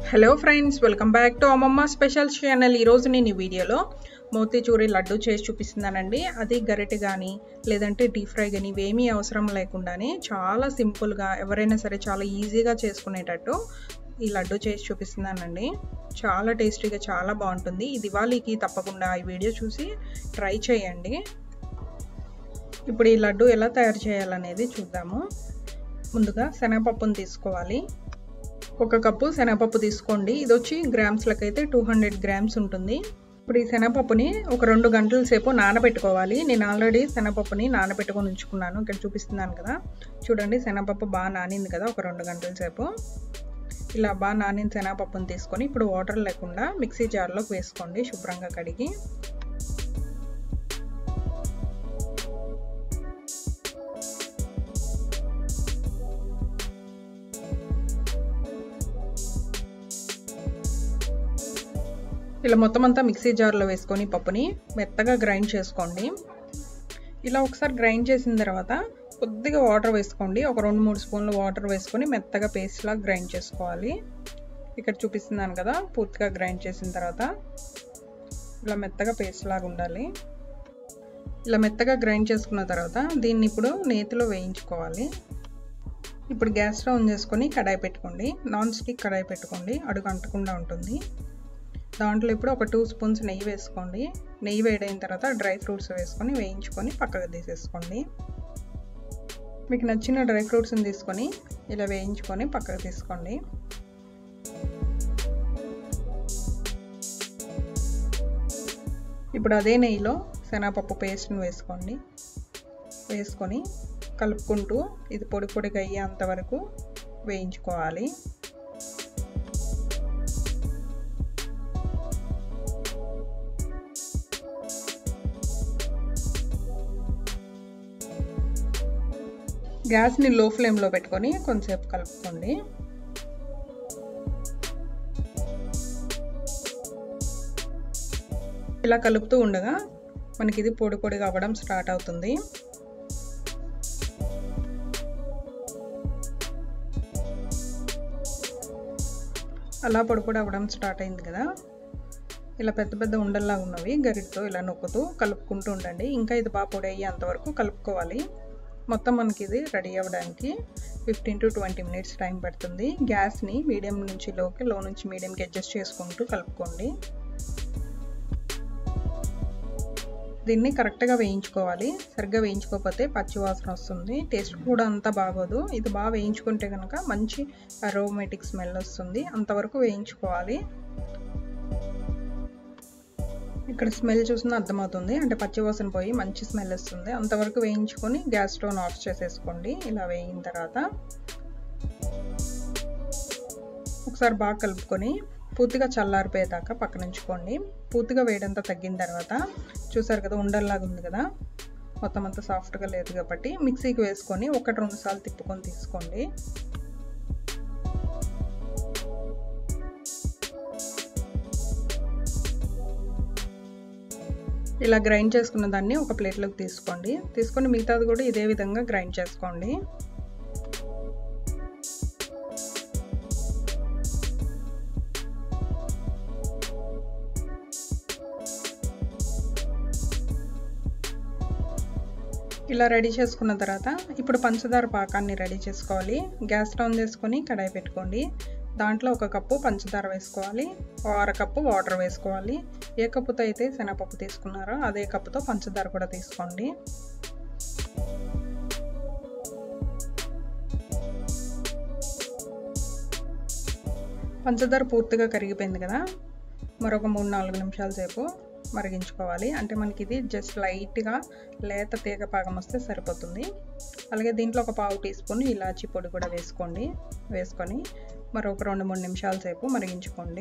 hello friends welcome back to అమ్మమ్మ special channel ఈరోజు నేను ఈ వీడియోలో మోతీచూరి లడ్డు చేసి చూపిస్తున్నానండి అది గరిటె కానీ లేదంటే డీప్ ఫ్రై కానీ ఇవేమీ అవసరం లేకుండానే చాలా సింపుల్గా ఎవరైనా సరే చాలా ఈజీగా చేసుకునేటట్టు ఈ లడ్డు చేసి చూపిస్తున్నానండి చాలా టేస్టీగా చాలా బాగుంటుంది ఈ దివాళీకి తప్పకుండా ఈ వీడియో చూసి ట్రై చేయండి ఇప్పుడు ఈ లడ్డు ఎలా తయారు చేయాలనేది చూద్దాము ముందుగా శనగపప్పును తీసుకోవాలి ఒక కప్పు శనగపప్పు తీసుకోండి ఇది వచ్చి గ్రామ్స్లకు అయితే టూ హండ్రెడ్ గ్రామ్స్ ఉంటుంది ఇప్పుడు ఈ శనగపప్పుని ఒక రెండు గంటల సేపు నానబెట్టుకోవాలి నేను ఆల్రెడీ శనగపప్పుని నానబెట్టుకొని ఉంచుకున్నాను ఇక్కడ చూపిస్తున్నాను కదా చూడండి శనగపప్పు బాగా నానింది కదా ఒక రెండు గంటల సేపు ఇలా బాగా నానిన శనగపప్పుని తీసుకొని ఇప్పుడు వాటర్ లేకుండా మిక్సీ జార్లోకి వేసుకోండి శుభ్రంగా కడిగి ఇలా మొత్తం అంతా మిక్సీ జార్లో వేసుకొని పప్పుని మెత్తగా గ్రైండ్ చేసుకోండి ఇలా ఒకసారి గ్రైండ్ చేసిన తర్వాత కొద్దిగా వాటర్ వేసుకోండి ఒక రెండు మూడు స్పూన్లు వాటర్ వేసుకొని మెత్తగా పేస్ట్లా గ్రైండ్ చేసుకోవాలి ఇక్కడ చూపిస్తున్నాను కదా పూర్తిగా గ్రైండ్ చేసిన తర్వాత ఇలా మెత్తగా పేస్ట్ లాగా ఉండాలి ఇలా మెత్తగా గ్రైండ్ చేసుకున్న తర్వాత దీన్ని ఇప్పుడు నేతిలో వేయించుకోవాలి ఇప్పుడు గ్యాస్ స్టవ్ ఆన్ చేసుకొని కడాయి పెట్టుకోండి నాన్ స్టిక్ కడాయి పెట్టుకోండి అడుగు అంటకుండా ఉంటుంది దాంట్లో ఇప్పుడు ఒక టూ స్పూన్స్ నెయ్యి వేసుకోండి నెయ్యి వేడైన తర్వాత డ్రై ఫ్రూట్స్ వేసుకొని వేయించుకొని పక్కకు తీసేసుకోండి మీకు నచ్చిన డ్రై ఫ్రూట్స్ని తీసుకొని ఇలా వేయించుకొని పక్కకు తీసుకోండి ఇప్పుడు అదే నెయ్యిలో శనగపప్పు పేస్ట్ని వేసుకోండి వేసుకొని కలుపుకుంటూ ఇది పొడి పొడిగా అయ్యేంత వరకు వేయించుకోవాలి గ్యాస్ని లో ఫ్లేమ్లో పెట్టుకొని కొంచెంసేపు కలుపుకోండి ఇలా కలుపుతూ ఉండగా మనకి ఇది పొడి పొడిగా అవ్వడం స్టార్ట్ అవుతుంది అలా పొడి పొడి అవ్వడం స్టార్ట్ అయింది కదా ఇలా పెద్ద పెద్ద ఉండల్లా ఉన్నవి గరిటతో ఇలా నొక్కుతూ కలుపుకుంటూ ఉండండి ఇంకా ఇది బాగా పొడి అయ్యేంతవరకు కలుపుకోవాలి మొత్తం మనకి ఇది రెడీ అవ్వడానికి fifteen to twenty minutes time పడుతుంది గ్యాస్ని మీడియం నుంచి లోకి లో నుంచి మీడియంకి అడ్జస్ట్ చేసుకుంటూ కలుపుకోండి దీన్ని కరెక్ట్గా వేయించుకోవాలి సరిగ్గా వేయించుకోకపోతే పచ్చి వాసన వస్తుంది టేస్ట్ కూడా అంత బాగోదు ఇది బాగా వేయించుకుంటే కనుక మంచి అరోమేటిక్ స్మెల్ వస్తుంది అంతవరకు వేయించుకోవాలి ఇక్కడ స్మెల్ చూసిన అర్థమవుతుంది అంటే పచ్చివాసన పోయి మంచి స్మెల్ వస్తుంది అంతవరకు వేయించుకొని గ్యాస్ స్టవ్ ఆఫ్ చేసేసుకోండి ఇలా వేయిన తర్వాత ఒకసారి బాగా కలుపుకొని పూర్తిగా చల్లారిపోయేదాకా పక్కన ఉంచుకోండి పూర్తిగా వేడంతా తగ్గిన తర్వాత చూసారు కదా ఉండల్లాగా ఉంది కదా మొత్తం అంతా సాఫ్ట్గా లేదు కాబట్టి మిక్సీకి వేసుకొని ఒకటి రెండు సార్లు తిప్పుకొని తీసుకోండి ఇలా గ్రైండ్ చేసుకున్న దాన్ని ఒక ప్లేట్లోకి తీసుకోండి తీసుకొని మిగతాది కూడా ఇదే విధంగా గ్రైండ్ చేసుకోండి ఇలా రెడీ చేసుకున్న తర్వాత ఇప్పుడు పంచదార పాకాన్ని రెడీ చేసుకోవాలి గ్యాస్ స్టవ్ చేసుకొని కడాయి పెట్టుకోండి దాంట్లో ఒక కప్పు పంచదార వేసుకోవాలి అర కప్పు వాటర్ వేసుకోవాలి ఏ కప్పుతో అయితే శనగపప్పు తీసుకున్నారో అదే కప్పుతో పంచదార కూడా తీసుకోండి పంచదార పూర్తిగా కరిగిపోయింది కదా మరొక మూడు నాలుగు నిమిషాల సేపు మరిగించుకోవాలి అంటే మనకి ఇది జస్ట్ లైట్గా లేత తీగ పాకం వస్తే సరిపోతుంది అలాగే దీంట్లో ఒక పావు టీ స్పూన్ ఇలాచీ పొడి కూడా వేసుకోండి వేసుకొని మరొక రెండు మూడు నిమిషాల సేపు మరిగించుకోండి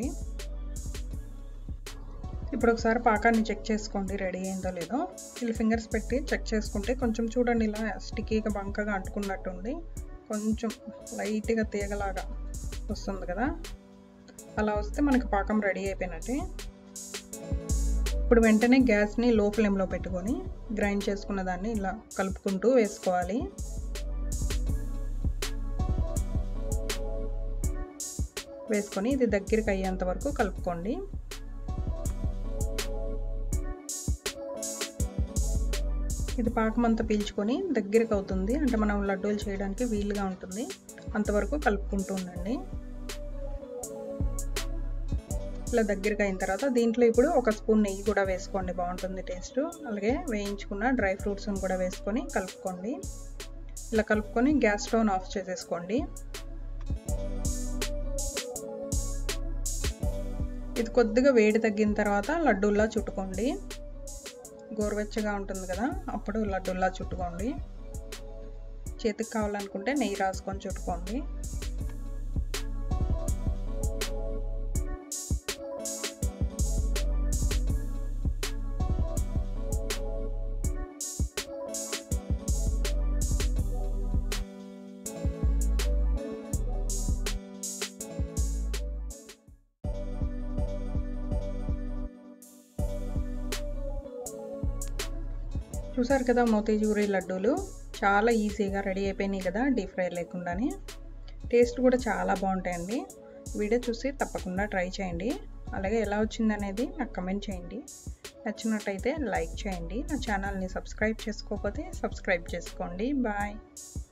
ఇప్పుడు ఒకసారి పాకాన్ని చెక్ చేసుకోండి రెడీ అయిందో లేదో ఇలా ఫింగర్స్ పెట్టి చెక్ చేసుకుంటే కొంచెం చూడండి ఇలా స్టిక్కీగా బంకగా అంటుకున్నట్టుంది కొంచెం లైట్గా తీగలాగా వస్తుంది కదా అలా వస్తే మనకి పాకం రెడీ అయిపోయినట్టే ఇప్పుడు వెంటనే గ్యాస్ని లో ఫ్లేమ్లో పెట్టుకొని గ్రైండ్ చేసుకున్న దాన్ని ఇలా కలుపుకుంటూ వేసుకోవాలి వేసుకొని ఇది దగ్గరికి అయ్యేంత వరకు కలుపుకోండి ఇది పాకమంతా పీల్చుకొని దగ్గరికి అవుతుంది అంటే మనం లడ్డూలు చేయడానికి వీలుగా ఉంటుంది అంతవరకు కలుపుకుంటూ ఉండండి ఇలా దగ్గరికి అయిన తర్వాత దీంట్లో ఇప్పుడు ఒక స్పూన్ నెయ్యి కూడా వేసుకోండి బాగుంటుంది టేస్ట్ అలాగే వేయించుకున్న డ్రై ఫ్రూట్స్ని కూడా వేసుకొని కలుపుకోండి ఇలా కలుపుకొని గ్యాస్ స్టవ్ ఆఫ్ చేసేసుకోండి ఇది కొద్దిగా వేడి తగ్గిన తర్వాత లడ్డూల్లా చుట్టుకోండి గోరువెచ్చగా ఉంటుంది కదా అప్పుడు లడ్డూల్లా చుట్టుకోండి చేతికి కావాలనుకుంటే నెయ్యి రాసుకొని చుట్టుకోండి చూసారు కదా మోతీచూరి లడ్డూలు చాలా ఈజీగా రెడీ అయిపోయినాయి కదా డీప్ ఫ్రై లేకుండానే టేస్ట్ కూడా చాలా బాగుంటాయండి వీడియో చూసి తప్పకుండా ట్రై చేయండి అలాగే ఎలా వచ్చిందనేది నాకు కమెంట్ చేయండి నచ్చినట్టయితే లైక్ చేయండి నా ఛానల్ని సబ్స్క్రైబ్ చేసుకోకపోతే సబ్స్క్రైబ్ చేసుకోండి బాయ్